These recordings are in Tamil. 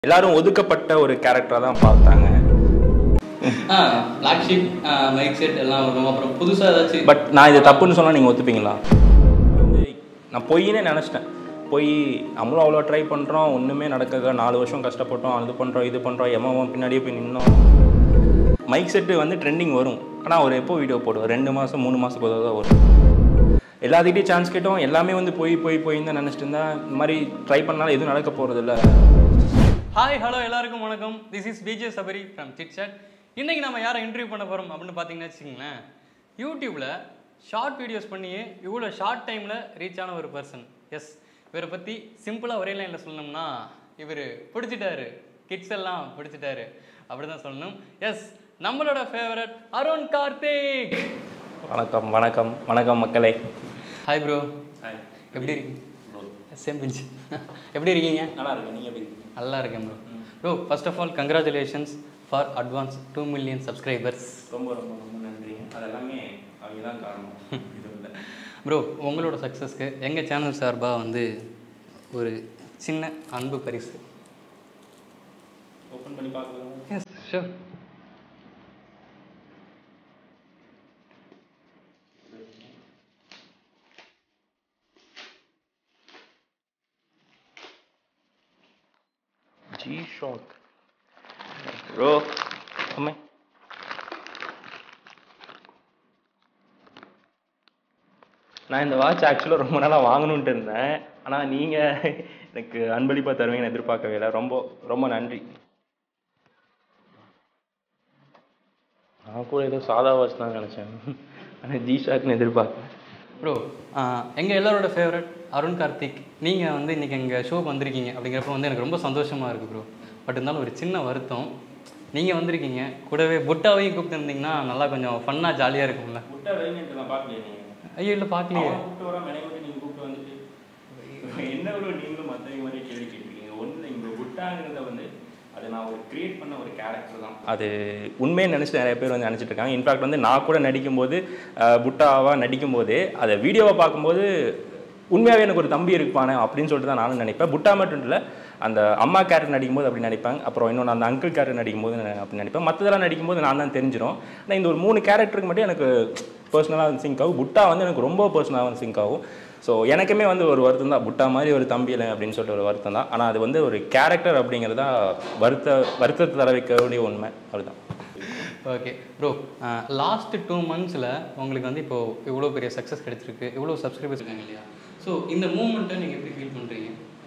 எல்லாரும் ஒதுக்கப்பட்ட ஒரு கேரக்டராக தான் பார்த்தாங்க ஆ பிளாக் ஷீப் மைக் செட் எல்லாம் வரும் அப்புறம் புதுசாக ஏதாச்சும் பட் நான் இது தப்புன்னு சொன்னால் நீங்கள் ஒத்துப்பீங்களா வந்து நான் பொய்னே நினச்சிட்டேன் பொய் நம்மளும் அவ்வளோ ட்ரை பண்ணுறோம் ஒன்றுமே நடக்கல நாலு வருஷம் கஷ்டப்பட்டோம் அது பண்ணுறோம் இது பண்ணுறோம் எம்மாவும் பின்னாடியே போய் நின்னோம் மைக் செட்டு வந்து ட்ரெண்டிங் வரும் ஆனால் அவர் எப்போ வீடியோ போடுவார் ரெண்டு மாதம் மூணு மாதத்துக்கு ஒரு தான் வரும் எல்லாத்துக்கிட்டையும் சான்ஸ் கேட்டோம் எல்லாமே வந்து போய் போய் போய் தான் நினச்சிட்டு இருந்தேன் இந்த மாதிரி ட்ரை பண்ணாலும் எதுவும் நடக்க போகிறதில்ல ஹாய் ஹலோ எல்லாருக்கும் வணக்கம் this is PJ Sabari from chit chat இன்னைக்கு நம்ம யாரை இன்டர்வியூ பண்ண போகிறோம் அப்படின்னு பார்த்தீங்கன்னா வச்சுக்கோங்களேன் யூடியூப்பில் ஷார்ட் வீடியோஸ் பண்ணியே இவ்வளோ ஷார்ட் டைமில் ரீச் ஆன ஒரு பர்சன் எஸ் இவரை பற்றி சிம்பிளாக ஒரே லைனில் சொல்லணும்னா இவர் பிடிச்சிட்டாரு கிட்ஸ் எல்லாம் பிடிச்சிட்டாரு அப்படி தான் சொல்லணும் எஸ் நம்மளோட ஃபேவரட் அருண் கார்த்திக் வணக்கம் வணக்கம் வணக்கம் மக்களே ஹாய் ப்ரோ எப்படி இருக்கீங்க சேம் பிஞ்ச் எப்படி இருக்கீங்க நல்லா இருக்கு நீங்கள் எப்படி நல்லா இருக்கேன் bro bro first of all congratulations for advance two million subscribers ரொம்ப ரொம்ப ரொம்ப நன்றி அது எல்லாமே அவங்க தான் காரணம் இது இல்லை ப்ரோ உங்களோட சக்ஸஸ்க்கு எங்கள் சேனல் சார்பாக வந்து ஒரு சின்ன அன்பு பரிசு ஓப்பன் பண்ணி பார்க்கலாம் yes sure ji shock bro அம்மே நான் இந்த வாட்ச் ஆக்சுவலாக ரொம்ப நாளாக வாங்கணுன்ட்டு இருந்தேன் ஆனால் நீங்கள் எனக்கு அன்பளிப்பாக தருவீங்கன்னு எதிர்பார்க்கவே இல்லை ரொம்ப ரொம்ப நன்றி நான் கூட ஏதோ சாதா வாட்ச் தான் நினச்சேன் ஆனால் ஜி ஷாக்னு எதிர்பார்க்கேன் ப்ரோ எங்கள் எல்லாரோட ஃபேவரட் அருண் கார்த்திக் நீங்கள் வந்து இன்றைக்கி எங்கள் ஷோக்கு வந்திருக்கீங்க அப்படிங்கிறப்ப வந்து எனக்கு ரொம்ப சந்தோஷமாக இருக்குது ப்ரோ பட் இருந்தாலும் ஒரு சின்ன வருத்தம் நீங்கள் வந்திருக்கீங்க கூடவே புட்டாவையும் கூப்பிட்டுருந்தீங்கன்னா நல்லா கொஞ்சம் ஃபன்னாக ஜாலியாக இருக்கும்ல முட்டை வைங்கன்ட்டு நான் பார்க்கலையே நீங்கள் ஐயோ இல்லை பார்க்கலையே அவன் கூப்பிட்டு வர மெனக்கிட்டு நீங்க கூப்பிட்டு வந்துட்டு என்ன ஒரு நீங்களும் மற்றவங்க மாதிரி கேள்வி கேட்குறீங்க ஒன்று இங்க புட்டாங்கிறத வந்து அது நான் ஒரு கிரியேட் பண்ண ஒரு கேரக்டர் தான் அது உண்மையை நினச்சி நிறைய பேர் வந்து நினச்சிட்டு இருக்காங்க இன்ஃபேக்ட் வந்து நான் கூட நடிக்கும்போது அஹ், புட்டாவா நடிக்கும்போது அதை வீடியோவை பார்க்கும்போது உண்மையாகவே எனக்கு ஒரு தம்பி இருப்பானே அப்படின்னு சொல்லிட்டு தான் நானும் நினைப்பேன் புட்டா மட்டும் இல்லை அந்த அம்மா கேரக்டர் நடிக்கும்போது அப்படி நடிப்பேன் அப்புறம் இன்னொன்று அந்த அங்கிள் கேரக்டர் நடிக்கும்போது நான் அப்படி நடிப்பேன் மற்றதெல்லாம் நடிக்கும்போது நான் தான் தெரிஞ்சிடும் ஆனால் இந்த ஒரு மூணு கேரக்டருக்கு மட்டும் எனக்கு பர்சனலாக வந்து சிங்க் ஆகும் புட்டா வந்து எனக்கு ரொம்ப பர்சனலாக வந்து சிங்க் ஆகும் ஸோ எனக்குமே வந்து ஒரு வருத்தம் தான் புட்டா மாதிரி ஒரு தம்பி இல்லை அப்படின்னு சொல்லிட்டு ஒரு வருத்தம் தான் ஆனால் அது வந்து ஒரு கேரக்டர் அப்படிங்கிறதா வருத்த வருத்தத்தை தர வைக்க வேண்டிய உண்மை அதுதான் ஓகே ப்ரோ லாஸ்ட் டூ மந்த்ஸில் உங்களுக்கு வந்து இப்போது இவ்வளோ பெரிய சக்ஸஸ் கிடைச்சிருக்கு இவ்வளோ சப்ஸ்கிரைபர்ஸ் இருக்காங்க இல்லையா ஸோ இந்த மூமெண்ட்டை நீங்கள் எப்படி ஃபீல் பண்ணுறீங்க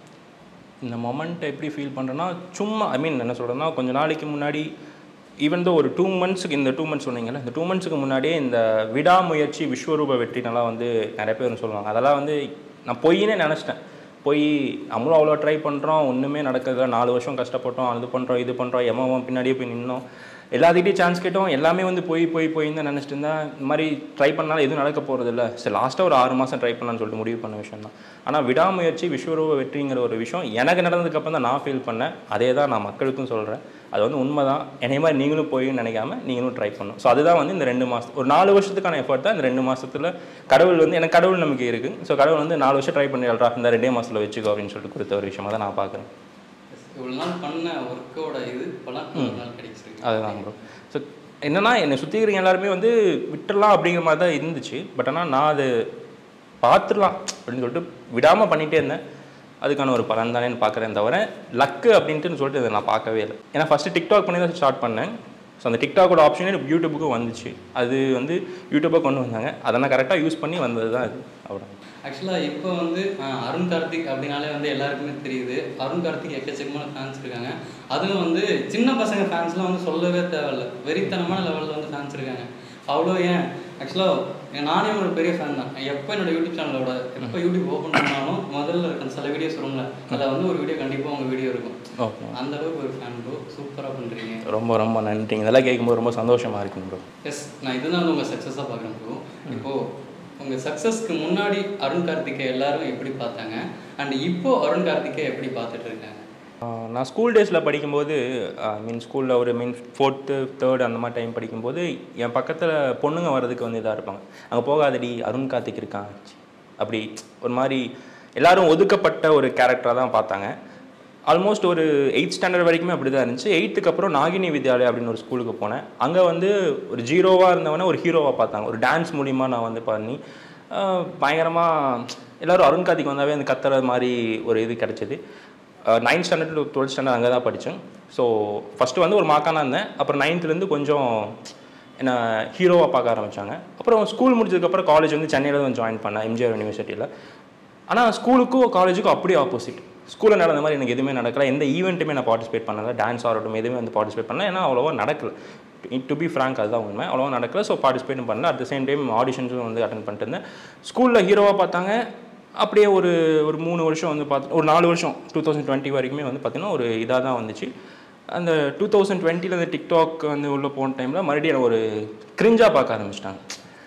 இந்த மொமெண்ட்டை எப்படி ஃபீல் பண்ணுறேன்னா சும்மா ஐ மீன் என்ன சொல்கிறேன்னா கொஞ்ச நாளைக்கு முன்னாடி ஈவன் தோ ஒரு டூ மந்த்ஸுக்கு இந்த டூ மந்த்ஸ் சொன்னீங்கல்ல இந்த டூ மந்த்ஸுக்கு முன்னாடியே இந்த விடாமுயற்சி விஸ்வரூப வெற்றினெல்லாம் வந்து நிறைய பேர் சொல்லுவாங்க அதெல்லாம் வந்து நான் பொய்னே நினச்சிட்டேன் போய் நம்மளும் அவ்வளோ ட்ரை பண்ணுறோம் ஒன்றுமே நடக்கல நாலு வருஷம் கஷ்டப்பட்டோம் அது பண்ணுறோம் இது பண்ணுறோம் எம்மாவும் பின்னாடியே போய் நின்னோம் எல்லாத்துக்கிட்டையும் சான்ஸ் கேட்டோம் எல்லாமே வந்து போய் போய் போய் தான் நினச்சிட்டு இருந்தேன் இந்த மாதிரி ட்ரை பண்ணாலும் எதுவும் நடக்க போகிறது இல்லை சரி லாஸ்ட்டாக ஒரு ஆறு மாதம் ட்ரை பண்ணலாம்னு சொல்லிட்டு முடிவு பண்ண விஷயம் தான் ஆனால் விடாமுயற்சி விஸ்வரூப வெற்றிங்கிற ஒரு விஷயம் எனக்கு நடந்ததுக்கப்புறம் தான் நான் ஃபீல் பண்ணேன் அதே தான் நான் மக்களுக்கும் சொல்கிறேன் அது வந்து உண்மை தான் என்னை மாதிரி நீங்களும் போய் நினைக்காம நீங்களும் ட்ரை பண்ணணும் ஸோ அதுதான் வந்து இந்த ரெண்டு மாதம் ஒரு நாலு வருஷத்துக்கான எஃபர்ட் தான் இந்த ரெண்டு மாதத்தில் கடவுள் வந்து எனக்கு கடவுள் நம்பிக்கை இருக்குது ஸோ கடவுள் வந்து நாலு வருஷம் ட்ரை பண்ணிடுறா இந்த ரெண்டே மாதத்தில் வச்சுக்கோ அப்படின்னு சொல்லிட்டு கொடுத்த ஒரு விஷயமா தான் நான் பார்க்குறேன் இவ்வளோ நாள் பண்ண ஒர்க்கோட இது பலன் இவ்வளோ நாள் கிடைச்சிருக்கு அதுதான் ப்ரோ ஸோ என்னன்னா என்னை சுற்றி இருக்கிற எல்லாருமே வந்து விட்டுடலாம் அப்படிங்கிற மாதிரி தான் இருந்துச்சு பட் ஆனால் நான் அது பார்த்துடலாம் அப்படின்னு சொல்லிட்டு விடாமல் பண்ணிகிட்டே இருந்தேன் அதுக்கான ஒரு பலன் தானேன்னு பார்க்குறேன் தவிர லக்கு அப்படின்ட்டு சொல்லிட்டு இதை நான் பார்க்கவே இல்லை ஏன்னா ஃபஸ்ட்டு டிக்டாக் பண்ணி தான் ஸ்டார்ட் பண்ணேன் ஸோ அந்த டிக்டாக்கோட ஆப்ஷனே யூடியூபுக்கும் வந்துச்சு அது வந்து யூடியூப்பாக கொண்டு வந்தாங்க அதை நான் கரெக்டாக யூஸ் பண்ணி வந்தது தான் அது அவ்வளோ ஆக்சுவலாக இப்போ வந்து அஹ், அருண் கார்த்திக் அப்படின்னாலே வந்து எல்லாருக்குமே தெரியுது அருண் கார்த்திக் எக்கச்சக்கமான ஃபேன்ஸ் இருக்காங்க அதுவும் வந்து சின்ன பசங்க ஃபேன்ஸ்லாம் வந்து சொல்லவே தேவையில்ல வெறித்தனமான லெவலில் வந்து ஃபேன்ஸ் இருக்காங்க அவ்வளோ ஏன் ஆக்சுவலாக நானே ஒரு பெரிய ஃபேன் தான் எப்போ என்னோட யூடியூப் சேனலோட எப்போ யூடியூப் ஓப்பன் பண்ணாலும் முதல்ல இருக்க சில வீடியோஸ் வரும்ல அதில் வந்து ஒரு வீடியோ கண்டிப்பாக உங்கள் வீடியோ இருக்கும் ஓகே அந்த அளவுக்கு ஒரு ஃபேன் ப்ரோ சூப்பராக பண்ணுறீங்க ரொம்ப ரொம்ப நன்றிங்க இதெல்லாம் கேட்கும்போது ரொம்ப சந்தோஷமாக இருக்குங்க ப்ரோ எஸ் நான் இதுதான் வந்து உங்கள் சக்ஸஸாக பார்க்குறேன் ப்ரோ இப்போது உங்கள் சக்ஸஸ்க்கு முன்னாடி அருண் கார்த்திகை எல்லாரும் எப்படி பார்த்தாங்க அண்ட் இப்போ அருண் கார்த்திகை எப்படி பார்த்துட்டு இருக்காங்க ஆஹ் நான் ஸ்கூல் டேஸில் படிக்கும்போது மீன் ஸ்கூலில் ஒரு மீன் ஃபோர்த்து தேர்ட் அந்த மாதிரி டைம் படிக்கும்போது என் பக்கத்தில் பொண்ணுங்க வர்றதுக்கு வந்து இதாக இருப்பாங்க அங்கே போகாதடி அருண் கார்த்திக் இருக்கான் அப்படி ஒரு மாதிரி எல்லாரும் ஒதுக்கப்பட்ட ஒரு கேரக்டராக தான் பார்த்தாங்க ஆல்மோஸ்ட் ஒரு எயித் ஸ்டாண்டர்ட் வரைக்குமே அப்படி தான் இருந்துச்சு எயித்துக்கு அப்புறம் நாகினி வித்யாலயா அப்படின்னு ஒரு ஸ்கூலுக்கு போனேன் அங்கே வந்து ஒரு ஜீரோவாக இருந்தவனே ஒரு ஹீரோவாக பார்த்தாங்க ஒரு டான்ஸ் மூலிமா நான் வந்து பண்ணி பயங்கரமாக எல்லோரும் அருண் கார்த்திக் வந்தாவே அந்த கத்துற மாதிரி ஒரு இது கிடச்சிது ninth standard to twelfth standard அங்கே தான் படித்தேன் ஸோ ஃபஸ்ட்டு வந்து ஒரு மாக்கானா இருந்தேன் அப்புறம் நைன்த்துலேருந்து கொஞ்சம் என்ன ஹீரோவாக பார்க்க ஆரம்பித்தாங்க அப்புறம் ஸ்கூல் முடிச்சதுக்கப்புறம் காலேஜ் வந்து சென்னையில் தான் ஜாயின் பண்ணேன் எம்ஜிஆர் யூனிவர்சிட்டியில் ஆனால் ஸ்கூலுக்கும் காலேஜுக்கும் அப்படியே ஆப்போசிட் ஸ்கூலில் நடந்த மாதிரி எனக்கு எதுவுமே நடக்கல எந்த ஈவெண்ட்டுமே நான் பார்ட்டிசிபேட் பண்ணல டான்ஸ் ஆகட்டும் எதுவுமே வந்து பார்ட்டிசிபேட் பண்ணல ஏன்னா அவ்வளோவா நடக்கல டு பி ஃப்ராங்க் அதுதான் உண்மை அவ்வளோவா நடக்கல ஸோ பார்ட்டிசிபேட்டும் பண்ணல அட் த சேம் டைம் ஆடிஷன்ஸும் வந்து அட்டன் பண்ணிட்டு இருந்தேன் ஸ்கூலில் ஹீரோவாக பார்த்தாங்க அப்படியே ஒரு ஒரு மூணு வருஷம் வந்து பார்த்து ஒரு நாலு வருஷம் டூ தௌசண்ட் டுவெண்ட்டி வரைக்குமே வந்து பார்த்திங்கன்னா ஒரு இதாக தான் வந்துச்சு அந்த டூ தௌசண்ட் டுவெண்ட்டியில் அந்த டிக்டாக் வந்து உள்ளே போன டைமில் மறுபடியும் ஒரு கிரிஞ்சாக பார்க்க ஆரம்பிச்சிட்டாங்க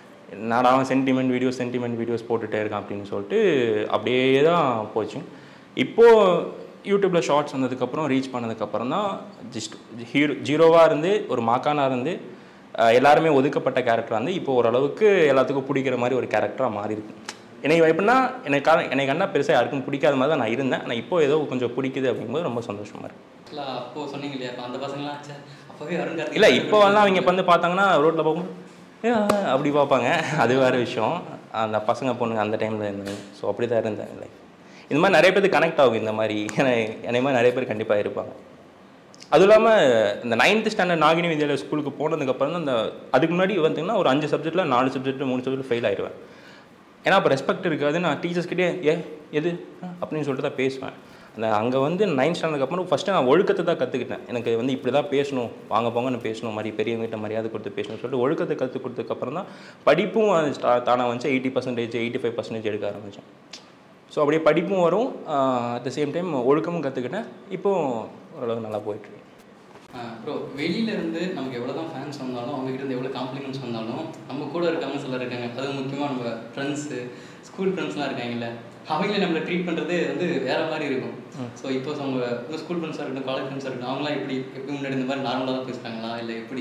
நான் அவன் சென்டிமெண்ட் வீடியோஸ் சென்டிமெண்ட் வீடியோஸ் போட்டுகிட்டே இருக்கான் அப்படின்னு சொல்லிட்டு அப்படியே தான் போச்சு இப்போது யூடியூப்பில் ஷார்ட்ஸ் வந்ததுக்கப்புறம் ரீச் பண்ணதுக்கப்புறம் தான் ஜஸ்ட் ஹீரோ ஜீரோவாக இருந்து ஒரு மாக்கானாக இருந்து அஹ், எல்லாருமே ஒதுக்கப்பட்ட கேரக்டர் வந்து இப்போ ஓரளவுக்கு எல்லாத்துக்கும் பிடிக்கிற மாதிரி ஒரு கேரக்டராக மாறி இருக்கு எனக்கு எப்படின்னா எனக்கு கா- எனக்கு கண்டா பெருசாக யாருக்கும் பிடிக்காத மாதிரி தான் நான் இருந்தேன் ஆனால் இப்போ ஏதோ கொஞ்சம் பிடிக்குது அப்படிங்கும்போது ரொம்ப சந்தோஷமாக இருக்கு இல்லை அப்போ சொன்னீங்க இல்லையா அப்போ அந்த பசங்களாம் ச்சே, அப்போவே அருண் கார்த்திக் இல்லை இப்போ வந்து அவங்க இப்போ வந்து பார்த்தாங்கன்னா ரோட்டில் பார்க்கும்போது "ஏ, ஆ", அப்படி பார்ப்பாங்க அது வேறு விஷயம் அந்த பசங்க பொண்ணுங்க அந்த டைமில் இருந்தேன் ஸோ அப்படி தான் இருந்தேன் இல்லை இந்த மாதிரி நிறைய பேருக்கு கனெக்ட் ஆகும் இந்த மாதிரி என்னை என்னை மாதிரி நிறைய பேர் கண்டிப்பாக இருப்பாங்க அதுவும் இல்லாமல் இந்த நைன்த் ஸ்டாண்டர்ட் நாகினி வித்யாலயா ஸ்கூலுக்கு போனதுக்கப்புறம் தான் அந்த அதுக்கு முன்னாடி பார்த்தீங்கன்னா ஒரு அஞ்சு சப்ஜெக்ட்டில் நாலு சப்ஜெக்ட் மூணு சப்ஜெக்ட் ஃபெயில் ஆயிடுவேன் ஏன்னா அப்போ ரெஸ்பெக்ட் இருக்காது நான் டீச்சர்ஸ்கிட்டே ஏ எது ஆ, அப்படின்னு சொல்லிட்டு தான் பேசுவேன் அந்த அங்கே வந்து நைன்த் ஸ்டாண்டர்டுக்கு அப்புறம் ஃபஸ்ட்டு நான் ஒழுக்கத்தை தான் கற்றுக்கிட்டேன் எனக்கு வந்து இப்படி தான் பேசணும் வாங்க போங்கன்னு பேசணும் மாதிரி பெரியவங்ககிட்ட மரியாதை கொடுத்து பேசணும்னு சொல்லிட்டு ஒழுக்கத்தை கற்றுக் கொடுத்ததுக்கப்புறம் தான் படிப்பும் அது ஸ்டா- தானா வந்து eighty percentage eighty five percentage எடுக்க ஆரம்பித்தேன் ஸோ அப்படியே படிப்பும் வரும் அட் த சேம் டைம் ஒழுக்கமும் கற்றுக்கிட்டேன் இப்போது ஓரளவு நல்லா போயிட்டுருக்கு ப்ரோ வெளியில இருந்து நமக்கு எவ்வளோ தான் ஃபேன்ஸ் வந்தாலும் அவங்க கிட்ட இருந்து எவ்வளோ காம்ப்ளிமெண்ட்ஸ் வந்தாலும் நம்ம கூட இருக்கவங்க சிலர் இருக்காங்க அதுவும் முக்கியமாக நம்ம ஃப்ரெண்ட்ஸு ஸ்கூல் ஃப்ரெண்ட்ஸ்லாம் இருக்காங்கல்ல அவங்களே நம்மளை ட்ரீட் பண்ணுறது வந்து வேற மாதிரி இருக்கும் ஸோ இப்போ அவங்க உங்கள் ஸ்கூல் ஃப்ரெண்ட்ஸாக இருக்கட்டும் காலேஜ் ஃப்ரெண்ட்ஸாக இருக்கட்டும் அவங்களாம் எப்படி எப்படி முன்னாடி இந்த மாதிரி நார்மலாக தான் பேசுகிறாங்களா இல்லை எப்படி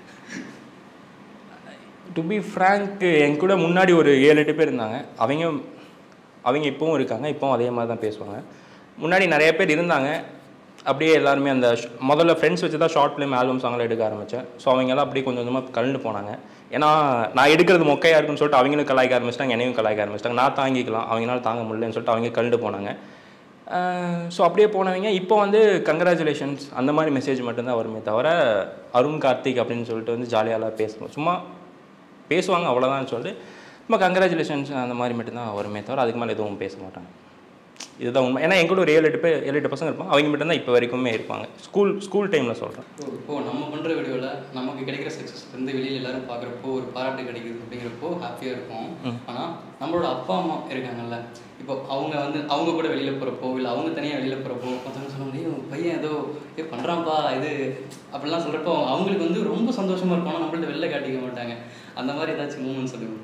டு பி ஃப்ரேங்க் என் கூட முன்னாடி ஒரு ஏழு எட்டு பேர் இருந்தாங்க அவங்க அவங்க இப்போவும் இருக்காங்க இப்போவும் அதே மாதிரி தான் பேசுவாங்க முன்னாடி நிறைய பேர் இருந்தாங்க அப்படியே எல்லாருமே அந்த ஷ்- முதல்ல ஃப்ரெண்ட்ஸ் வச்சு தான் ஷார்ட் ஃபிலிம் ஆல்பம் சாங்லாம் எடுக்க ஆரம்பித்தேன் ஸோ அவங்க எல்லாம் அப்படியே கொஞ்சம் கொஞ்சமாக கலந்து போனாங்க ஏன்னா நான் எடுக்கிறது மொக்கையாக இருக்குன்னு சொல்லிட்டு அவங்களும் கலாய்க்க ஆரம்பிச்சிட்டாங்க என்னையும் கலாய்க்க ஆரம்பிச்சிட்டாங்க நான் தாங்கிக்கலாம் அவங்களால தாங்க முடியலன்னு சொல்லிட்டு அவங்க கலந்து போனாங்க ஸோ அப்படியே போனவங்க இப்போ வந்து கங்க்ராச்சுலேஷன்ஸ் அந்த மாதிரி மெசேஜ் மட்டும்தான் வருமே தவிர அருண் கார்த்திக் அப்படின்னு சொல்லிட்டு வந்து ஜாலியாலாம் பேசணும் சும்மா பேசுவாங்க அவ்வளோதான் சொல்லிட்டு சும்மா கங்க்ராச்சுலேஷன்ஸ் அந்த மாதிரி மட்டும்தான் வருமே தவிர அதுக்கு மேலே எதுவும் பேச மாட்டாங்க இதுதான் உண்மை ஏன்னா என் கூட ஒரு ஏழு எட்டு பேர் ஏழு எட்டு பசங்க இருப்பாங்க அவங்க மட்டும்தான் இப்போ வரைக்குமே இருப்பாங்க ஸ்கூல் ஸ்கூல் டைமில் சொல்கிறேன் இப்போ இப்போ நம்ம பண்ணுற வீடியோவில் நமக்கு கிடைக்கிற சக்ஸஸ் வந்து வெளியில் எல்லாரும் பார்க்குறப்போ ஒரு பாராட்டு கிடைக்குது அப்படிங்கிறப்போ ஹாப்பியாக இருக்கும் ஆனால் நம்மளோட அப்பா அம்மா இருக்காங்கல்ல இப்போ அவங்க வந்து அவங்க கூட வெளியில் போகிறப்போ இல்லை அவங்க தனியாக வெளியில் போகிறப்போ மற்றவங்க சொல்லுவாங்க "ஏய், உன் பையன் ஏதோ ஏ பண்ணுறான்ப்பா இது அப்படிலாம் சொல்கிறப்போ அவங்களுக்கு வந்து ரொம்ப சந்தோஷமாக இருக்கும் ஆனால் நம்மள்ட்ட வெளில காட்டிக்க மாட்டாங்க அந்த மாதிரி ஏதாச்சும் மூமெண்ட் சொல்லுங்க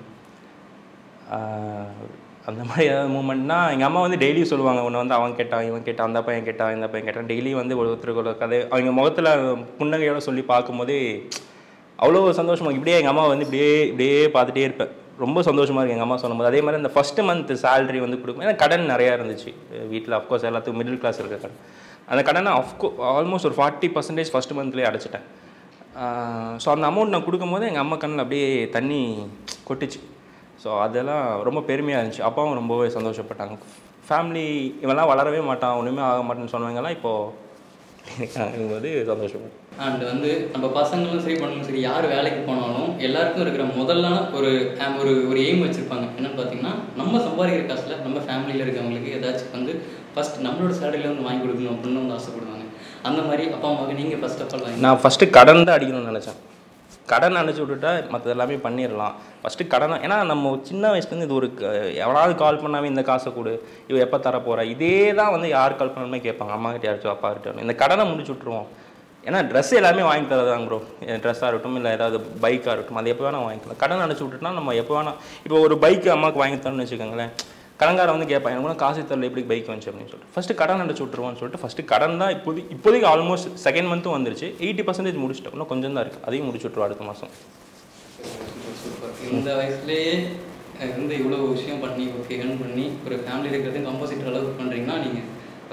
ஆஹ் அந்த மாதிரி ஏதாவது மூமெண்ட்னா எங்கள் அம்மா வந்து டெய்லி சொல்லுவாங்க ஒன்று வந்து அவன் கேட்டான் இவன் கேட்டான் அந்த பையன் கேட்டான் இந்த பையன் கேட்டான் டெய்லி வந்து ஒருத்தருக்கு ஒரு கதை அவங்க முகத்தில் புன்னகையோட சொல்லி பார்க்கும்போதே அவ்வளோ சந்தோஷமா இப்படியே எங்கள் அம்மா வந்து இப்படியே இப்படியே பார்த்துட்டே இருப்பேன் ரொம்ப சந்தோஷமாக இருக்கு எங்கள் அம்மா சொல்லும்போது அதே மாதிரி இந்த ஃபஸ்ட்டு மந்த் சேலரி வந்து கொடுக்கும் ஏன்னா கடன் நிறையா இருந்துச்சு வீட்டில் அஃப்கோர்ஸ் எல்லாத்துக்கும் மிடில் கிளாஸ் இருக்க கடன் அந்த கடனை அஃப்கோ ஆல்மோஸ்ட் ஒரு ஃபார்ட்டி பர்சன்டேஜ் ஃபஸ்ட் மந்த்லேயே அடைச்சிட்டேன் ஸோ அந்த அமௌண்ட் நான் கொடுக்கும்போது எங்கள் அம்மா கண்ணில் அப்படியே தண்ணி கொட்டுச்சு ஸோ அதெல்லாம் ரொம்ப பெருமையாக இருந்துச்சு அப்பாவும் ரொம்பவே சந்தோஷப்பட்டாங்க ஃபேமிலி இவெல்லாம் வளரவே மாட்டான் ஒன்றுமே ஆக மாட்டேன்னு சொன்னவங்கலாம் இப்போது போது சந்தோஷம் அண்ட் வந்து நம்ம பசங்களும் சரி பண்ணணும் சரி யார் வேலைக்கு போனாலும் எல்லாருக்கும் இருக்கிற முதல்லான ஒரு am- ஒரு ஒரு எய்ம் வச்சுருப்பாங்க என்னன்னு பார்த்தீங்கன்னா நம்ம சம்பாதிக்கிற காசில் நம்ம ஃபேமிலியில் இருக்கவங்களுக்கு ஏதாச்சும் வந்து ஃபர்ஸ்ட் நம்மளோட சேலரியில் வந்து வாங்கி கொடுக்கணும் அப்படின்னு வந்து ஆசைப்படுவாங்க அந்த மாதிரி அப்பா அம்மாவுக்கு நீங்கள் ஃபர்ஸ்ட் ஆஃப் ஆல் வாங்கி நான் ஃபஸ்ட்டு கடன் தான் அடிக்கணும்னு நினச்சேன் கடன் அடைச்சி விட்டுட்டா மற்றது எல்லாமே பண்ணிடலாம் ஃபஸ்ட்டு கடன் ஏன்னா நம்ம சின்ன வயசுலேருந்து இது ஒரு க- எவனாவது கால் பண்ணாவே இந்த காசை கொடு இவ எப்போ தர போகிறா இதே தான் வந்து யார் கால் பண்ணாலுமே கேட்பாங்க அம்மா கிட்ட யாராச்சும் அப்பா கிட்ட இந்த கடனை முடிச்சு விட்ருவோம் ஏன்னா ட்ரெஸ் எல்லாமே வாங்கி தரதாங்க ப்ரோ ட்ரெஸ்ஸாக இருக்கட்டும் இல்லை ஏதாவது பைக்காக இருக்கட்டும் அது எப்போ வேணால் வாங்கிக்கலாம் கடன் அடைச்சி விட்டுட்டா நம்ம எப்போ வேணால் இப்போ ஒரு பைக் அம்மாவுக்கு வாங்கி தரணும்னு வச்சுக்கோங்களேன் கடன்காரன் வந்து கேட்பான் எனக்கு கூட காசு தரல எப்படி பைக் வந்துச்சு அப்படின்னு சொல்லிட்டு ஃபஸ்ட்டு கடன் அடைச்சு விட்ருவோம்னு சொல்லிட்டு ஃபஸ்ட்டு கடன் தான் இப்போதி இப்போதைக்கு ஆல்மோஸ்ட் செகண்ட் மந்த்தும் வந்துருச்சு எயிட்டி பர்சன்டேஜ் முடிச்சிட்டோம் இன்னும் கொஞ்சம் தான் இருக்குது அதையும் முடிச்சு விட்ருவோம் அடுத்த மாதம் சூப்பர் இந்த வயசுலேயே அஹ், வந்து இவ்வளோ விஷயம் பண்ணி ஓகே earn பண்ணி ஒரு ஃபேமிலி இருக்கிறது கம்போசிட்டர் அளவுக்கு பண்ணுறீங்கன்னா நீங்கள்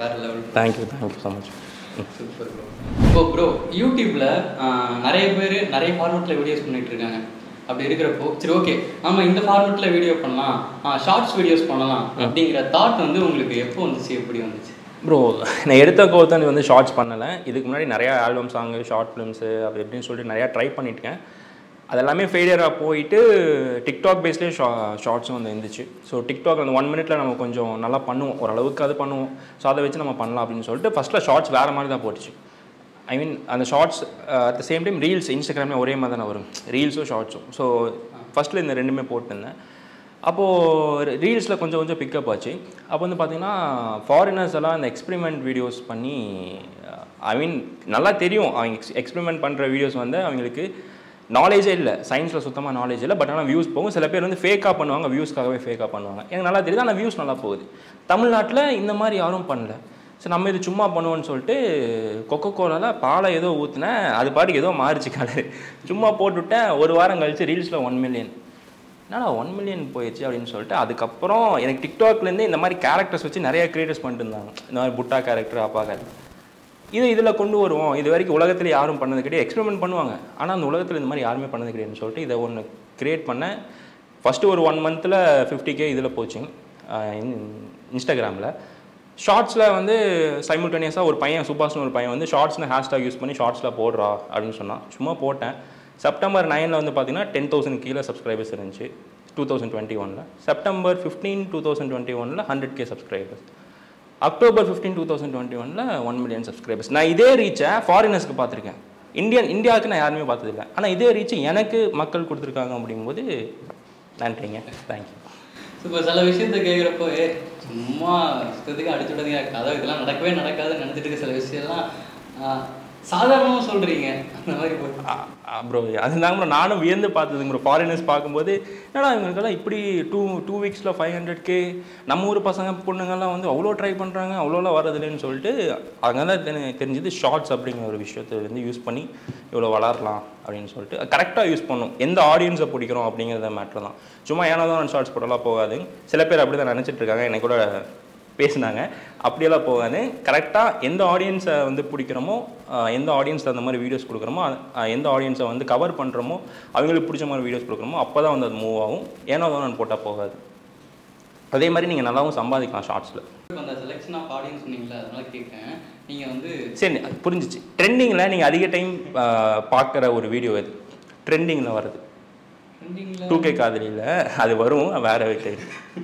வேற level thank you thank you so much super bro இப்போ ப்ரோ யூடியூப்ல ஆஹ், நிறைய பேர் நிறைய ஃபார்மேட்டில் வீடியோஸ் பண்ணிட்டு இருக்காங்க அப்படி இருக்கிறப்போ சரி ஓகே நம்ம இந்த ஃபார்மேட்டில் வீடியோ பண்ணலாம் ஷார்ட்ஸ் வீடியோஸ் பண்ணலாம் அப்படிங்கிற தாட் வந்து உங்களுக்கு எப்போ வந்துச்சு எப்படி வந்துச்சு ப்ரோ நான் எடுத்த கோத்தன் வந்து ஷார்ட்ஸ் பண்ணலை இதுக்கு முன்னாடி நிறையா ஆல்பம் சாங்கு ஷார்ட் ஃபிலிம்ஸு அப்படி இப்படின்னு சொல்லிட்டு நிறையா ட்ரை பண்ணியிருக்கேன் அதெல்லாமே ஃபெயிலியராக போயிட்டு டிக்டாக் பேஸ்லேயே ஷா ஷார்ட்ஸும் வந்து இருந்துச்சு ஸோ டிக்டாக் அந்த ஒன் மினிட்ல நம்ம கொஞ்சம் நல்லா பண்ணுவோம் ஓரளவுக்கு அது பண்ணுவோம் ஸோ அதை வச்சு நம்ம பண்ணலாம் அப்படின்னு சொல்லிட்டு ஃபஸ்ட்டில் ஷார்ட்ஸ் வேறு மாதிரி தான் போட்டுச்சு ஐ மீன் அந்த shorts at the same time reels இன்ஸ்டாகிராமில் ஒரே மாதிரி தானே வரும் ரீல்ஸும் ஷார்ட்ஸும் ஸோ ஃபஸ்ட்டில் இந்த ரெண்டுமே போட்டிருந்தேன் அப்போது ரீல்ஸில் கொஞ்சம் கொஞ்சம் பிக்கப் ஆச்சு அப்போ வந்து பார்த்தீங்கன்னா ஃபாரினர்ஸ் எல்லாம் இந்த எக்ஸ்பெரிமெண்ட் வீடியோஸ் பண்ணி ஐ மீன் நல்லா தெரியும் அவங்க எக்ஸ் எக்ஸ்பெரிமெண்ட் பண்ணுற வீடியோஸ் வந்து அவங்களுக்கு நாலேஜே இல்லை சயின்ஸில் சுத்தமாக நாலேஜ் இல்லை பட் ஆனால் வியூஸ் போகும் சில பேர் வந்து ஃபேக்காக பண்ணுவாங்க வியூஸ்க்காகவே ஃபேக்காக பண்ணுவாங்க எனக்கு நல்லா தெரியுது ஆனால் வியூஸ் நல்லா போகுது தமிழ்நாட்டில் இந்த மாதிரி யாரும் பண்ணல சரி நம்ம இது சும்மா பண்ணுவோம்னு சொல்லிட்டு கொக்கோ கோலாவில் பாலை ஏதோ ஊற்றினேன் அது பாட்டுக்கு ஏதோ மாறிச்சு கலர் சும்மா போட்டுவிட்டேன் ஒரு வாரம் கழிச்சு ரீல்ஸில் ஒன் மில்லியன் என்னடா ஒன் மில்லியன் போயிடுச்சு அப்படின்னு சொல்லிட்டு அதுக்கப்புறம் எனக்கு டிக்டாக்லேருந்து இந்த மாதிரி கேரக்டர்ஸ் வச்சு நிறைய கிரியேட்டர்ஸ் பண்ணிட்டு இருந்தாங்க இந்த மாதிரி புட்டா கேரக்டர் அப்பா கேரக்டர் இது இதில் கொண்டு வருவோம் இது வரைக்கும் உலகத்தில் யாரும் பண்ணது கிடையாது எக்ஸ்பெரிமெண்ட் பண்ணுவாங்க ஆனால் அந்த உலகத்தில் இந்த மாதிரி யாருமே பண்ணது கிடையாதுன்னு சொல்லிட்டு இதை ஒன்று கிரியேட் பண்ணேன் ஃபஸ்ட்டு ஒரு ஒன் மந்தில் ஃபிஃப்டி கே இதில் போச்சுங்க இன்ஸ்டாகிராமில் ஷார்ட்ஸில் வந்து சைமில்டேனியஸாக ஒரு பையன் சுபாஷ்னு ஒரு பையன் வந்து ஷார்ட்ஸ்னு ஹேஷ்டாக் யூஸ் பண்ணி ஷார்ட்ஸில் போடுறா அப்படின்னு சொன்னான் சும்மா போட்டேன் செப்டம்பர் நைனில் வந்து பார்த்தீங்கன்னா டென் தௌசண்ட் கீழே சப்ஸ்கிரைபர்ஸ் இருந்துச்சு டூ தௌசண்ட் டுவெண்ட்டி ஒனில் September fifteen two thousand twenty ஒனில் hundred K subscribers October fifteen two thousand twenty ஒனில் ஒன் மில்லியன் சப்ஸ்கிரைபர்ஸ் நான் இதே ரீச்சை ஃபாரினர்ஸ்க்கு பார்த்துருக்கேன் இந்தியன் இந்தியாவுக்கு நான் யாருமே பார்த்ததில்ல ஆனால் இதே ரீச் எனக்கு மக்கள் கொடுத்துருக்காங்க அப்படிங்கும்போது நன்றிங்க தேங்க்யூ இப்போ சில விஷயத்த கேட்குறப்போ ஏ சும்மா இஷ்டத்துக்கு அடிச்சு விட்டதுங்க கதை இதெல்லாம் நடக்கவே நடக்காதுன்னு நினச்சிட்டு இருக்க சில விஷயம்லாம் சாதாரணமாக சொல்கிறீங்க அந்த மாதிரி போய் ப்ரோ அதுதாங்க ப்ரோ நானும் வியந்து பார்த்ததுங்க ப்ரோ ஃபாரினர்ஸ் பார்க்கும்போது என்னடா இவங்களுக்கெல்லாம் இப்படி டூ டூ வீக்ஸில் ஃபைவ் ஹண்ட்ரட் கே நம்ம ஊர் பசங்க பொண்ணுங்கெல்லாம் வந்து அவ்வளோ ட்ரை பண்ணுறாங்க அவ்வளோலாம் வரதில்லைன்னு சொல்லிட்டு அங்கே தான் தெரி- தெரிஞ்சது ஷார்ட்ஸ் அப்படிங்கிற ஒரு விஷயத்தை வந்து யூஸ் பண்ணி இவ்வளோ வளரலாம் அப்படின்னு சொல்லிட்டு கரெக்டாக யூஸ் பண்ணும் எந்த ஆடியன்ஸை பிடிக்கிறோம் அப்படிங்கிறத மேட்ரு தான் சும்மா ஏன்னா தான் ஷார்ட்ஸ் போட்டெல்லாம் போகாது சில பேர் அப்படி தான் நினச்சிட்டு இருக்காங்க என்னை கூட பேசினாங்க அப்படியெல்லாம் போகாது கரெக்டாக எந்த ஆடியன்ஸை வந்து பிடிக்கிறோமோ ஆஹ் எந்த ஆடியன்ஸ் அந்த மாதிரி வீடியோஸ் கொடுக்குறோமோ ஆஹ் எந்த ஆடியன்ஸை வந்து கவர் பண்ணுறோமோ அவங்களுக்கு பிடிச்ச மாதிரி வீடியோஸ் கொடுக்குறோமோ அப்போ தான் வந்து அது மூவ் ஆகும் ஏனோ தான் நான் போட்டால் போகாது அதே மாதிரி நீங்கள் நல்லாவும் சம்பாதிக்கலாம் ஷார்ட்ஸில் இப்போ அந்த செலெக்ஷன் ஆஃப் ஆடியன்ஸ் சொன்னீங்களா அதனால கேட்குறேன் நீங்கள் வந்து சரி அது புரிஞ்சிச்சு ட்ரெண்டிங்கில் நீங்கள் அதிக டைம் பார்க்குற ஒரு வீடியோ இது ட்ரெண்டிங்கில் வருது ட்ரெண்டிங்கில் டூ கே காதலியில் அது வரும் வேற வீட்டு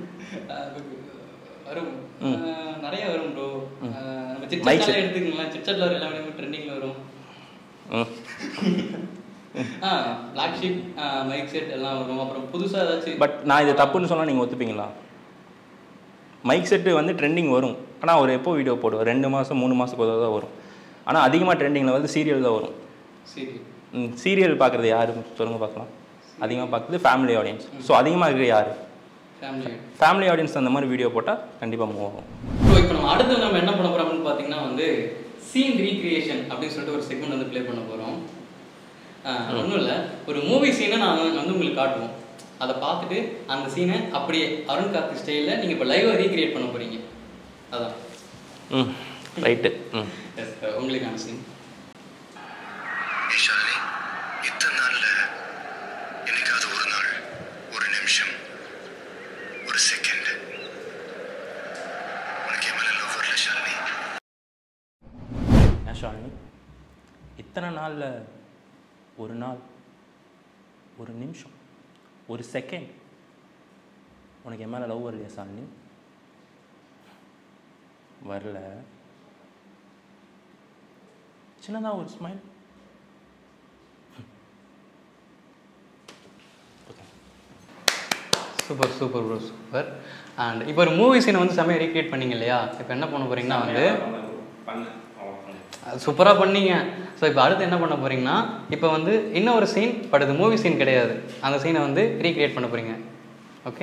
வரும் அஹ், நிறைய வரும் ப்ரோ நம்ம Mic சிட்சாட்ல set. எடுத்துக்கலாம் சிட்சாட்ல வர எல்லாமே ட்ரெண்டிங்கில் வரும் ம் ஆ பிளாக் ஷீப் மைக் செட் எல்லாம் வரும் அப்புறம் புதுசாக ஏதாச்சும் பட் நான் இது தப்புன்னு சொன்னால் நீங்கள் ஒத்துப்பீங்களா மைக் செட்டு வந்து ட்ரெண்டிங் வரும் ஆனால் அவர் எப்போ வீடியோ போடுவார் ரெண்டு மாதம் மூணு மாதத்துக்கு ஒரு தான் வரும் ஆனால் அதிகமாக ட்ரெண்டிங்கில் வந்து சீரியல் தான் வரும் சரி சீரியல் பார்க்குறது யாரு சொல்லுங்கள் பார்க்கலாம் அதிகமாக பார்க்குறது ஃபேமிலி ஆடியன்ஸ் ஸோ அதிகமாக இருக்கிற யார் ஃபேமிலி ஃபேமிலி ஆடியன்ஸ் அந்த மாதிரி வீடிோ போட்டால் கண்டிப்பாக மூவ் ஆகும் ப்ரோ இப்போ நம்ம அடுத்து நம்ம என்ன பண்ண போறோம் அப்படின்னு பார்த்தீங்கன்னா வந்து சீன் ரீக்ரியேஷன் அப்படின்னு சொல்லிட்டு ஒரு செக்மெண்ட் வந்து ப்ளே பண்ண போகிறோம் ஒன்றும் இல்லை ஒரு மூவி சீனை நான் வந்து உங்களுக்கு காட்டுவோம் அதை பார்த்துட்டு அந்த சீனை அப்படியே அருண் கார்த்திக் ஸ்டைலில் நீங்கள் இப்போ லைவாக ரீக்ரியேட் பண்ண போகிறீங்க அதான் ம் ரைட்டு ம் எஸ் உங்களுக்கான சீன் ஏய் ஷாலினி இத்தனை நாள்ல என்னைக்காவது ஒரு நாள் ஒரு நிமிஷம் ஒரு செகண்ட் உனக்கு என் மேல லவ் வரல ஷாலினி ஏன் ஷாலினி இத்தனை நாளில் ஒரு நாள் ஒரு நிமிஷம் ஒரு செகண்ட் உனக்கு என் மேலே லவ் வரலையா ஷாலினி வரல சின்னதாக ஒரு smile super super bro super and இப்போ ஒரு மூவி சீனை வந்து செம்மையாக ரீக்ரியேட் பண்ணீங்க இல்லையா இப்போ என்ன பண்ண போறீங்கன்னா வந்து சூப்பராக பண்ணீங்க ஸோ இப்போ அடுத்து என்ன பண்ண போறீங்கன்னா இப்போ வந்து இன்னொரு சீன் பட் இது மூவி சீன் கிடையாது அந்த சீனை வந்து ரீக்ரியேட் பண்ண போறீங்க ஓகே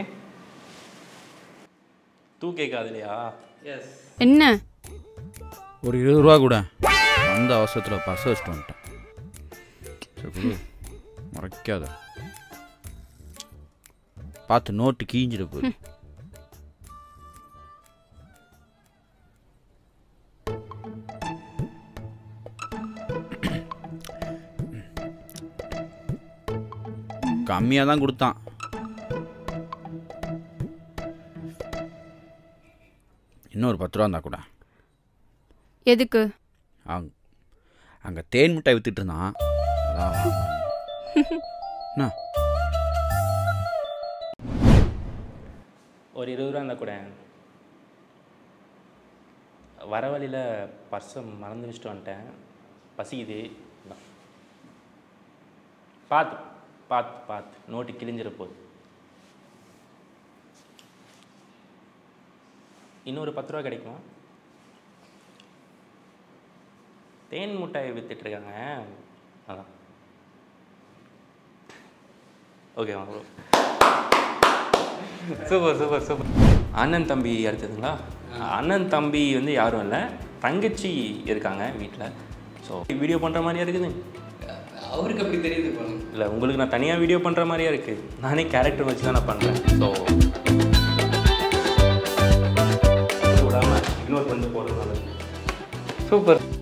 தூ கேட்காது இல்லையா எஸ் என்ன ஒரு இருபது ரூபா கூட அந்த அவசரத்தில் பச வச்சுட்டு வந்துட்டேன் சரி கொடு மறைக்காத பார்த்து நோட்டு கீஞ்சிட போகுது கம்மியாக தான் கொடுத்தான் இன்னொரு பத்து ரூபா இருந்தா கூட எதுக்கு அங் அங்கே தேன் மிட்டாய் வித்துட்டு இருந்தான் அதான் வாங்கினேன். என்ன ஒரு இருபது ரூபா இருந்தால் கூட வர வழியில் பர்ஸை மறந்து வச்சுட்டு வந்துட்டேன் பசிக்குது இந்தா. பார்த்து பார்த்து பார்த்து நோட்டு கிழிஞ்சிட போகுது இன்னொரு பத்து ரூபா கிடைக்குமா தேன் முட்டாய் வித்துட்ருக்காங்க அதான் ஓகே வாங்க சூப்பர் சூப்பர் சூப்பர் அண்ணன் தம்பி அடுத்ததுங்களா அண்ணன் தம்பி வந்து யாரும் இல்லை தங்கச்சி இருக்காங்க வீட்டில் ஸோ வீடியோ பண்ணுற மாதிரியா இருக்குது அவருக்கு அப்படி தெரியுது பாருங்க இல்லை உங்களுக்கு நான் தனியாக வீடியோ பண்ணுற மாதிரியா இருக்குது நானே கேரக்டர் வச்சு தான் நான் பண்ணுறேன் ஸோ விடாமல் இன்னொரு கொஞ்சம் போடுறது நல்லது சூப்பர்